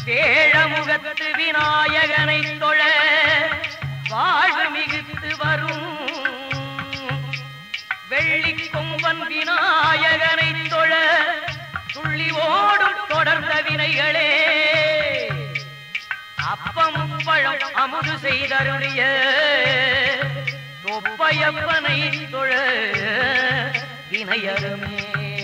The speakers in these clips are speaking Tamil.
வேழமுகத்து விநாயகனை தொழ வாழ்வு மிகுத்து வரும் வெள்ளி கொம்பன் விநாயகனை தொழ துள்ளி ஓடும் தொடர்ந்த வினைகளே அப்பம் பழம் அமுது செய்தருடைய தொப்பையப்பனை தொழ வினையருமே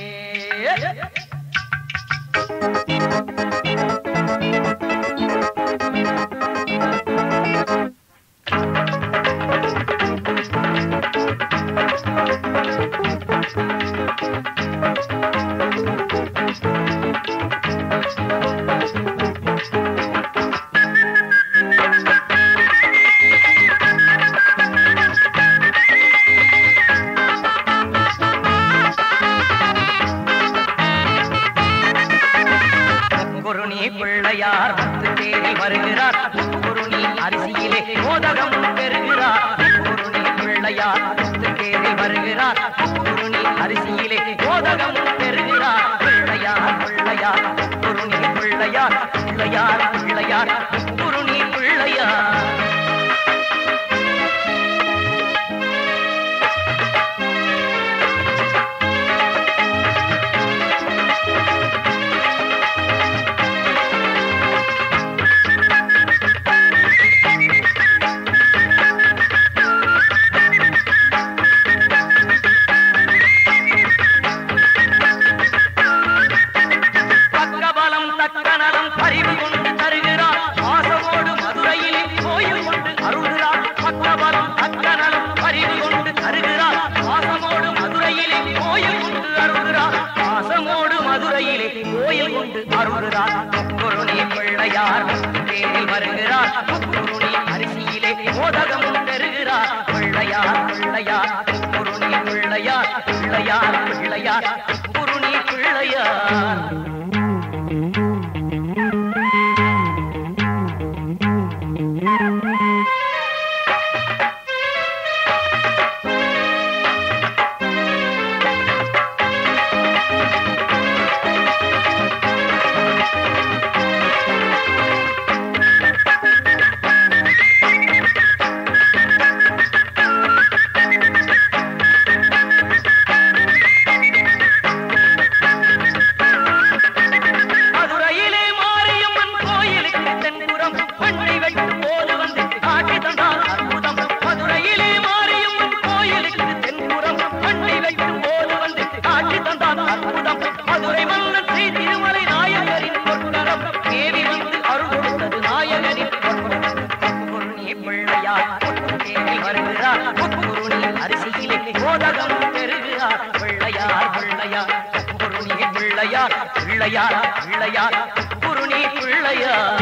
குருணி பிள்ளையார் பத்து தேடி வருகிறார் குருணி அரிசியிலே மோதகம் பெறுகிறார் குருணி பிள்ளையார் பத்து தேடி வருகிறார் குருணி அரிசியிலே மோதகம் பெறுகிறார் பிள்ளையார் பிள்ளையார் குருணி பிள்ளையார் பிள்ளையார் பிள்ளையார் குருணி பிள்ளையார் பக்கபலம் தக்கநலம் பறிவு கொண்டு தருகிறார் பாசமோடு மதுரையிலே கோயில் கொண்டு அருள்கிறார் பக்கபலம் தக்கநலம் பறிவு கொண்டு தருகிறார் பாசமோடு மதுரையிலே கோயில் கொண்டு அருள்கிறார் பாசமோடு மதுரையிலே கோயில் கொண்டு அருள்கிறார் குருணி பிள்ளையார் தேரில் வருகிறார் குருணி அரிசியிலே மோதகம் பெறுகிறார் பிள்ளையார் பிள்ளையார் குருணி பிள்ளையார் பிள்ளையார் பிள்ளையார் குருணி பிள்ளையார் மதுரையிலே மாரியம்மன் கோயிலுக்கு தென்புறம் பண்ணை வெட்டும் போது வந்து காட்டி தந்தார் அற்புதம் மதுரையிலே மாரியம்மன் கோயிலுக்கு தென்புறம் பண்ணை வெட்டும் போது வந்து காட்டி தந்தார் அற்புதம் மதுரை மன்னன் ஸ்ரீ திருமலை நாயகரின் பொற்கரம் தேவி வந்து அருள் கொடுத்தது நாயகரின் பொற்கரம் குருணி பிள்ளையார் தேவி வருகிறார் குருணி அரிசியிலே மோதகம் பெறுகிறார் பிள்ளையார் பிள்ளையார் குருணி பிள்ளையார் பிள்ளையார் பிள்ளையார் குருணி பிள்ளையார்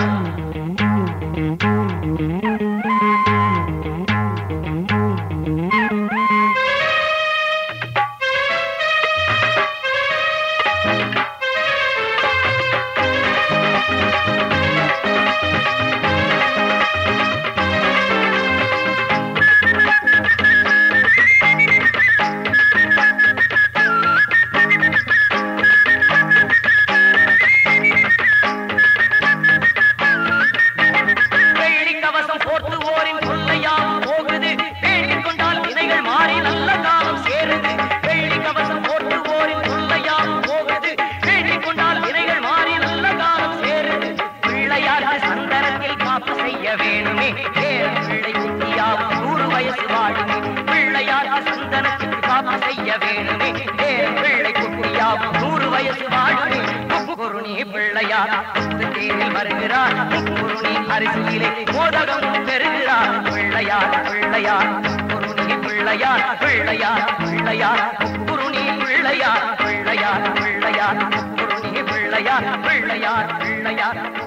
வெள்ளி கவசம் போர்த்துவோரின் கொள்ளையாம் போகுது வேண்டிக் கொண்டால் வினைகள் மாறி நல்ல காலம் சேருது வெள்ளி கவசம் போர்த்துவோரின் கொள்ளையாம் போகுது வேண்டிக் கொண்டால் வினைகள் மாறி நல்ல காலம் சேருது பிள்ளையாருக்கு சந்தனத்தில் காப்பு செய்ய வேணுமே வேறு பிள்ளை குட்டியாவும் நூறு வயசு வாழுமே பிள்ளையாருக்கு சந்தனத்தில் காப்பு செய்ய வேணுமே வேறு பிள்ளை குட்டியாவும் நூறு வயசு வாழுமே குருணி பிள்ளையார் தேரில் வருகிறார் குருணி அரிசியிலே மோதகம் பெறுகிறார் பிள்ளையார் பிள்ளையார் குருணி பிள்ளையார் பிள்ளையார் பிள்ளையார் குருணி பிள்ளையார் பிள்ளையார் பிள்ளையார் குருணி பிள்ளையார் பிள்ளையார் பிள்ளையார்